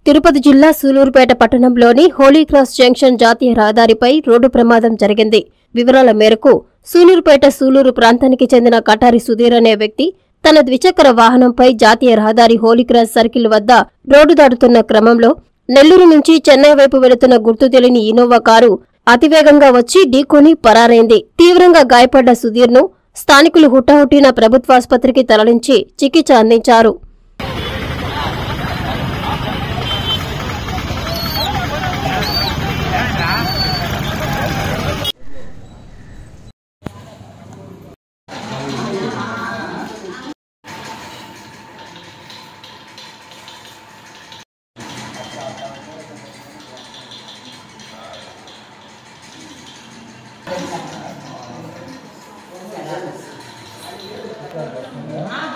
తిరుపతి జిల్లా సూలూరుపేట పట్టణంలోని Holi cross junction జాతీయ రహదారిపై రోడ్డు ప్రమాదం జరిగింది వివరాల మేరకు సూలూరుపేట సూలూరు ప్రాంతానికి చెందిన కటారి సుధీర్ అనే వ్యక్తి తన ద్విచక్ర వాహనంపై జాతీయ రహదారి హోలీ క్రాస్ సర్కిల్ వద్ద రోడ్డు దాటుతున్న క్రమంలో నెల్లూరు నుంచి చెన్నై వైపు వెళుతున్న గుర్తు తెలియని ఇనోవా కారు అతివేగంగా వచ్చి ఢీకొని పరారైంది తీవ్రంగా గాయపడ్డ సుధీర్ను స్థానికులు హుటాహుటిన ప్రభుత్వాసుపత్రికి తరలించి చికిత్స అందించారు ఆ